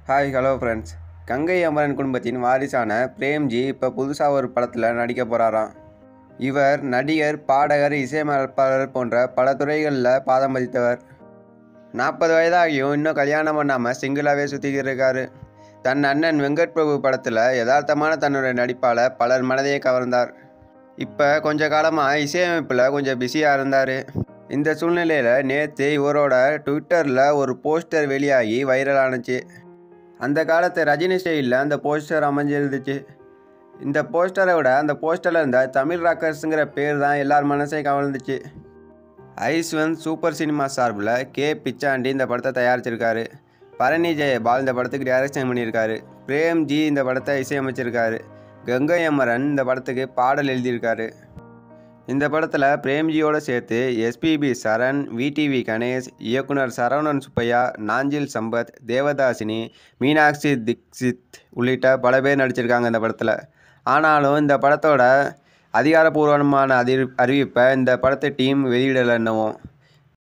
hi hello friends Gangai Amaran குடும்பத்தின் வாரிசான பிரேம்ஜி இப்போ புதுசாக ஒரு படத்தில் நடிக்க போகிறாராம் இவர் நடிகர் பாடகர் இசையமைப்பாளர் போன்ற பல துறைகளில் பாதம் பதித்தவர் நாற்பது வயதாகியும் இன்னும் கல்யாணம் பண்ணாமல் சிங்கிளாகவே சுற்றிக்கிட்டு இருக்காரு தன் அண்ணன் வெங்கட் பிரபு படத்தில் யதார்த்தமான தன்னுடைய நடிப்பால் பலர் மனதையே கவர்ந்தார் இப்போ கொஞ்ச காலமாக இசையமைப்பில் கொஞ்சம் பிஸியாக இருந்தார் இந்த சூழ்நிலையில் நேற்று இவரோட ட்விட்டரில் ஒரு போஸ்டர் வெளியாகி வைரல் ஆனுச்சு அந்த காலத்து ரஜினி ஸ்டைலில் அந்த போஸ்டர் அமைஞ்சிருந்துச்சு இந்த போஸ்டரை விட அந்த போஸ்டரில் இருந்த தமிழ் ராக்கர்ஸுங்கிற பேர் தான் எல்லார் மனசையும் கவர்ந்துச்சு ஐஸ்வந்த் சூப்பர் சினிமா சார்பில் கே பிச்சாண்டி இந்த படத்தை தயாரிச்சிருக்காரு பரணி ஜெயபால் இந்த படத்துக்கு டைரக்ஷன் பண்ணியிருக்காரு பிரேம்ஜி இந்த படத்தை இசையமைச்சிருக்காரு கங்கை அமரன் இந்த படத்துக்கு பாடல் எழுதியிருக்காரு இந்த படத்தில் பிரேம்ஜியோட சேர்த்து எஸ்பிபி சரண் விடிவி கணேஷ் இயக்குனர் சரவணன் சுப்பையா நாஞ்சில் சம்பத் தேவதாசினி மீனாட்சி தீக்ஷித் உள்ளிட்ட பல பேர் நடிச்சிருக்காங்க இந்த படத்தில் ஆனாலும் இந்த படத்தோட அதிகாரப்பூர்வமான அதி அறிவிப்பை இந்த படத்தை டீம் வெளியிடலை என்னவும்